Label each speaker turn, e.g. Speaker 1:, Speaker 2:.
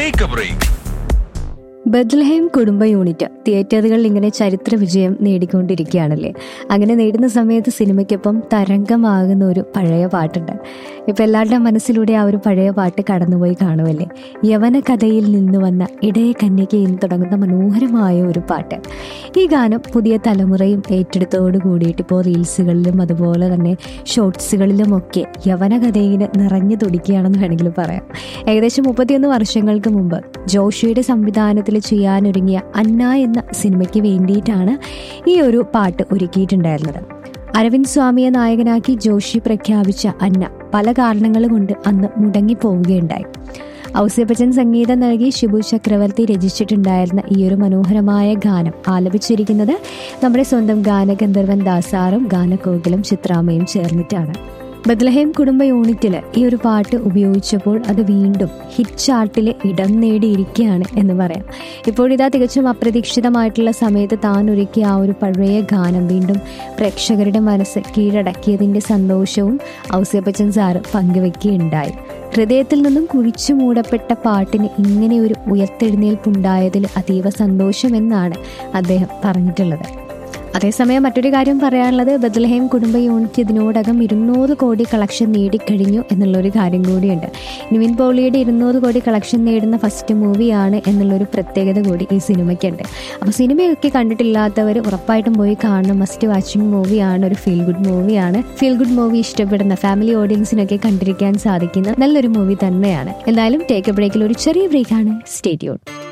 Speaker 1: take A break
Speaker 2: Bethlehem കുടുംബ unit തിയേറ്ററുകളിൽ ഇങ്ങനെ ചരിത്ര വിജയം നേടിക്കൊണ്ടിരിക്കുകയാണല്ലേ അങ്ങനെ നേടുന്ന സമയത്ത് സിനിമയ്ക്കൊപ്പം തരംഗമാകുന്ന ഒരു പഴയ പാട്ടുണ്ട് ഇപ്പം എല്ലാവരുടെ മനസ്സിലൂടെ ആ ഒരു പഴയ പാട്ട് കടന്നുപോയി കാണുമല്ലേ യവന കഥയിൽ നിന്ന് വന്ന ഇടയ കന്യകയിൽ തുടങ്ങുന്ന മനോഹരമായ ഒരു പാട്ട് ഈ ഗാനം പുതിയ തലമുറയും ഏറ്റെടുത്തോട് കൂടിയിട്ട് ഇപ്പോൾ റീൽസുകളിലും അതുപോലെ തന്നെ ഷോർട്സുകളിലുമൊക്കെ യവന കഥയിന് നിറഞ്ഞു തുടിക്കുകയാണെന്ന് വേണമെങ്കിൽ പറയാം ഏകദേശം മുപ്പത്തിയൊന്ന് വർഷങ്ങൾക്ക് മുമ്പ് ജോഷിയുടെ സംവിധാനത്തിൽ ചെയ്യാനൊരുങ്ങിയ അന്ന എന്ന സിനിമയ്ക്ക് വേണ്ടിയിട്ടാണ് ഈ ഒരു പാട്ട് ഒരുക്കിയിട്ടുണ്ടായിരുന്നത് അരവിന്ദ് സ്വാമിയെ നായകനാക്കി ജോഷി പ്രഖ്യാപിച്ച അന്ന പല കാരണങ്ങൾ കൊണ്ട് അന്ന് മുടങ്ങിപ്പോവുകയുണ്ടായി ഔസേപ്പച്ചൻ സംഗീതം നൽകി ഷിബു ചക്രവർത്തി രചിച്ചിട്ടുണ്ടായിരുന്ന ഈ ഒരു മനോഹരമായ ഗാനം ആലപിച്ചിരിക്കുന്നത് നമ്മുടെ സ്വന്തം ഗാനഗന്ധർവൻ ദാസാറും ഗാനകോകിലും ചിത്രാമ്മയും ചേർന്നിട്ടാണ് ബദ്ലഹേം കുടുംബ യൂണിറ്റിൽ ഈ ഒരു പാട്ട് ഉപയോഗിച്ചപ്പോൾ അത് വീണ്ടും ഹിറ്റ് ചാർട്ടിൽ ഇടം നേടിയിരിക്കുകയാണ് എന്ന് പറയാം ഇപ്പോൾ ഇതാ തികച്ചും അപ്രതീക്ഷിതമായിട്ടുള്ള സമയത്ത് താൻ ഒരുക്കിയ ആ ഒരു പഴയ ഗാനം വീണ്ടും പ്രേക്ഷകരുടെ മനസ്സ് കീഴടക്കിയതിൻ്റെ സന്തോഷവും ഔസേപ്പച്ചൻ സാറ് പങ്കുവെക്കുകയുണ്ടായി ഹൃദയത്തിൽ നിന്നും കുഴിച്ചു മൂടപ്പെട്ട പാട്ടിന് ഇങ്ങനെ ഒരു ഉയർത്തെഴുന്നേൽപ്പുണ്ടായതിൽ അതീവ സന്തോഷമെന്നാണ് അദ്ദേഹം പറഞ്ഞിട്ടുള്ളത് അതേസമയം മറ്റൊരു കാര്യം പറയാനുള്ളത് ബദ്ലഹേം കുടുംബ യൂണിറ്റ് ഇതിനോടകം ഇരുന്നൂറ് കോടി കളക്ഷൻ നേടിക്കഴിഞ്ഞു എന്നുള്ളൊരു കാര്യം കൂടിയുണ്ട് നിവിൻ പോളിയുടെ ഇരുന്നൂറ് കോടി കളക്ഷൻ നേടുന്ന ഫസ്റ്റ് മൂവിയാണ് എന്നുള്ളൊരു പ്രത്യേകത കൂടി ഈ സിനിമയ്ക്കുണ്ട് അപ്പോൾ സിനിമയൊക്കെ കണ്ടിട്ടില്ലാത്തവർ ഉറപ്പായിട്ടും പോയി കാണണം മസ്റ്റ് വാച്ചിങ് മൂവിയാണ് ഒരു ഫീൽ ഗുഡ് മൂവിയാണ് ഫീൽ ഗുഡ് മൂവി ഇഷ്ടപ്പെടുന്ന ഫാമിലി ഓഡിയൻസിനൊക്കെ കണ്ടിരിക്കാൻ സാധിക്കുന്ന നല്ലൊരു മൂവി തന്നെയാണ് എന്തായാലും ടേക്ക് എ ബ്രേക്കിൽ ഒരു ചെറിയ ബ്രേക്കാണ് സ്റ്റേറ്റ്യൂൺ